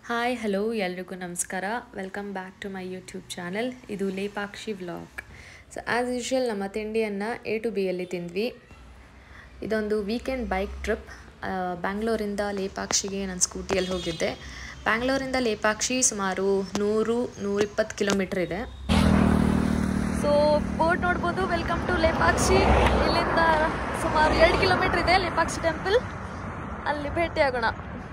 hi hello ಎಲ್ರಿಗೂ ನಮಸ್ಕಾರ welcome back to my YouTube channel ಇದು Lepakshi vlog so as usual ನಮ್ಮ ತಿಂಡಿಯನ್ನು ಎ ಟು ಬಿಯಲ್ಲಿ ತಿಂದ್ವಿ ಇದೊಂದು ವೀಕೆಂಡ್ ಬೈಕ್ ಟ್ರಿಪ್ ಬ್ಯಾಂಗ್ಳೂರಿಂದ ಲೇಪಾಕ್ಷಿಗೆ ನಾನು ಸ್ಕೂಟಿಯಲ್ಲಿ ಹೋಗಿದ್ದೆ ಬ್ಯಾಂಗ್ಳೂರಿಂದ ಲೇಪಾಕ್ಷಿ ಸುಮಾರು ನೂರು ನೂರಿಪ್ಪತ್ತು ಕಿಲೋಮೀಟ್ರ್ ಇದೆ ಸೊ ಬೋರ್ಡ್ ನೋಡ್ಬೋದು ವೆಲ್ಕಮ್ ಟು ಲೇಪಾಕ್ಷಿ ಇಲ್ಲಿಂದ ಸುಮಾರು ಎರಡು ಕಿಲೋಮೀಟ್ರ್ ಇದೆ ಲೇಪಾಕ್ಷಿ ಟೆಂಪಲ್ ಅಲ್ಲಿ ಭೇಟಿಯಾಗೋಣ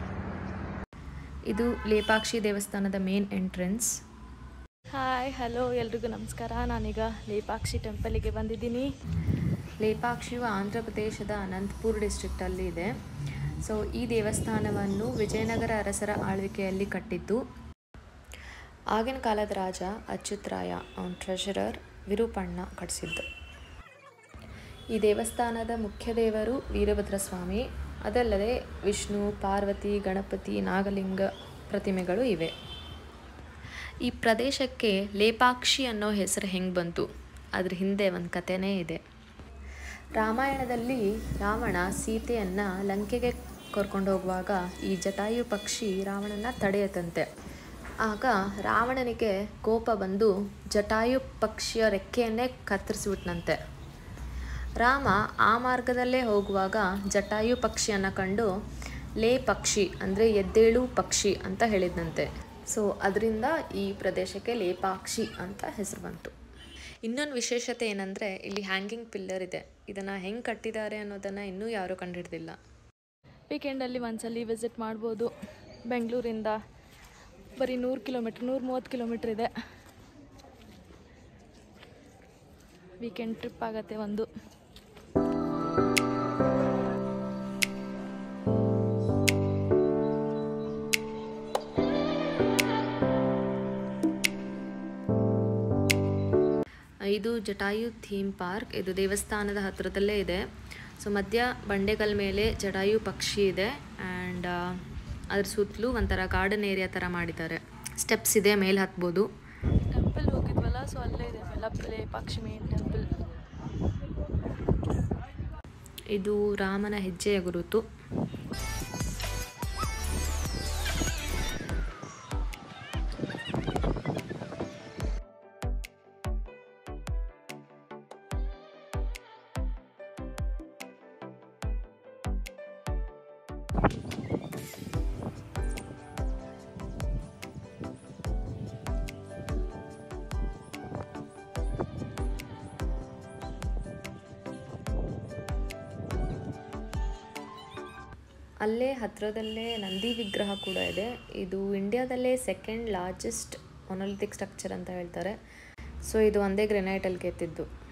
ಇದು ಲೇಪಾಕ್ಷಿ ದೇವಸ್ಥಾನದ ಮೇನ್ ಎಂಟ್ರೆನ್ಸ್ ಹಾಯ್ ಹಲೋ ಎಲ್ರಿಗೂ ನಮಸ್ಕಾರ ನಾನೀಗ ಲೇಪಾಕ್ಷಿ ಟೆಂಪಲಿಗೆ ಬಂದಿದ್ದೀನಿ ಲೇಪಾಕ್ಷಿಯು ಆಂಧ್ರ ಪ್ರದೇಶದ ಅನಂತಪುರ್ ಡಿಸ್ಟ್ರಿಕ್ಟಲ್ಲಿ ಇದೆ ಸೊ ಈ ದೇವಸ್ಥಾನವನ್ನು ವಿಜಯನಗರ ಅರಸರ ಆಳ್ವಿಕೆಯಲ್ಲಿ ಕಟ್ಟಿದ್ದು ಆಗಿನ ಕಾಲದ ರಾಜ ಅಚ್ಯುತರಾಯ ಅವನ ಟ್ರೆಷರರ್ ವಿರೂಪಣ್ಣ ಕಟ್ಟಿಸಿದ್ದು ಈ ದೇವಸ್ಥಾನದ ಮುಖ್ಯ ದೇವರು ವೀರಭದ್ರ ಸ್ವಾಮಿ ಅದಲ್ಲದೆ ವಿಷ್ಣು ಪಾರ್ವತಿ ಗಣಪತಿ ನಾಗಲಿಂಗ ಪ್ರತಿಮೆಗಳು ಇವೆ ಈ ಪ್ರದೇಶಕ್ಕೆ ಲೇಪಾಕ್ಷಿ ಅನ್ನೋ ಹೆಸರು ಹೆಂಗೆ ಬಂತು ಅದ್ರ ಹಿಂದೆ ಒಂದು ಕಥೆನೇ ಇದೆ ರಾಮಾಯಣದಲ್ಲಿ ರಾವಣ ಸೀತೆಯನ್ನು ಲಂಕೆಗೆ ಕರ್ಕೊಂಡು ಹೋಗುವಾಗ ಈ ಜಟಾಯು ಪಕ್ಷಿ ರಾವಣನ ತಡೆಯತಂತೆ ಆಗ ರಾವಣನಿಗೆ ಕೋಪ ಬಂದು ಜಟಾಯು ಪಕ್ಷಿಯ ರೆಕ್ಕೆಯನ್ನೇ ಕತ್ತರಿಸ್ಬಿಟ್ನಂತೆ ರಾಮ ಆ ಮಾರ್ಗದಲ್ಲೇ ಹೋಗುವಾಗ ಜಟಾಯು ಪಕ್ಷಿಯನ್ನು ಕಂಡು ಲೇ ಪಕ್ಷಿ ಅಂದರೆ ಎದ್ದೇಳು ಪಕ್ಷಿ ಅಂತ ಹೇಳಿದ್ನಂತೆ ಸೊ ಅದರಿಂದ ಈ ಪ್ರದೇಶಕ್ಕೆ ಲೇಪಾಕ್ಷಿ ಅಂತ ಹೆಸರು ಬಂತು ಇನ್ನೊಂದು ವಿಶೇಷತೆ ಏನಂದರೆ ಇಲ್ಲಿ ಹ್ಯಾಂಗಿಂಗ್ ಪಿಲ್ಲರ್ ಇದೆ ಇದನ್ನು ಹೆಂಗೆ ಕಟ್ಟಿದ್ದಾರೆ ಅನ್ನೋದನ್ನು ಇನ್ನೂ ಯಾರೂ ಕಂಡುಹಿಡ್ದಿಲ್ಲ ವೀಕೆಂಡಲ್ಲಿ ಒಂದ್ಸಲಿ ವಿಸಿಟ್ ಮಾಡ್ಬೋದು ಬೆಂಗಳೂರಿಂದ ಬರೀ ನೂರು ಕಿಲೋಮೀಟ್ರ್ ನೂರು ಮೂವತ್ತು ಕಿಲೋಮೀಟ್ರ್ ಇದೆ ವೀಕೆಂಡ್ ಟ್ರಿಪ್ ಆಗತ್ತೆ ಒಂದು ಇದು ಜಟಾಯು ಥೀಮ್ ಪಾರ್ಕ್ ಇದು ದೇವಸ್ಥಾನದ ಹತ್ತಿರದಲ್ಲೇ ಇದೆ ಸೊ ಮಧ್ಯ ಬಂಡೆಗಲ್ ಮೇಲೆ ಜಟಾಯು ಪಕ್ಷಿ ಇದೆ ಆ್ಯಂಡ್ ಅದ್ರ ಸುತ್ತಲೂ ಒಂಥರ ಗಾರ್ಡನ್ ಏರಿಯಾ ಥರ ಮಾಡಿದ್ದಾರೆ ಸ್ಟೆಪ್ಸ್ ಇದೆ ಮೇಲೆ ಹತ್ಬೋದು ಟೆಂಪಲ್ ಹೋಗಿದ್ವಲ್ಲ ಸೊ ಅಲ್ಲೇ ಇದೆ ಮೆಲ್ಲಪ್ಪಲೆ ಪಕ್ಷಿ ಮೇನ್ ಟೆಂಪಲ್ ಇದು ರಾಮನ ಹೆಜ್ಜೆಯ ಗುರುತು ಅಲ್ಲೇ ಹತ್ತಿರದಲ್ಲೇ ನಂದಿ ವಿಗ್ರಹ ಕೂಡ ಇದೆ ಇದು ಇಂಡಿಯಾದಲ್ಲೇ ಸೆಕೆಂಡ್ ಲಾರ್ಜೆಸ್ಟ್ ಮೊನೋಲಿಥಿಕ್ ಸ್ಟ್ರಕ್ಚರ್ ಅಂತ ಹೇಳ್ತಾರೆ ಸೊ ಇದು ಒಂದೇ ಗ್ರೆನೈಟಲ್ಲಿ ಕೆತ್ತಿದ್ದು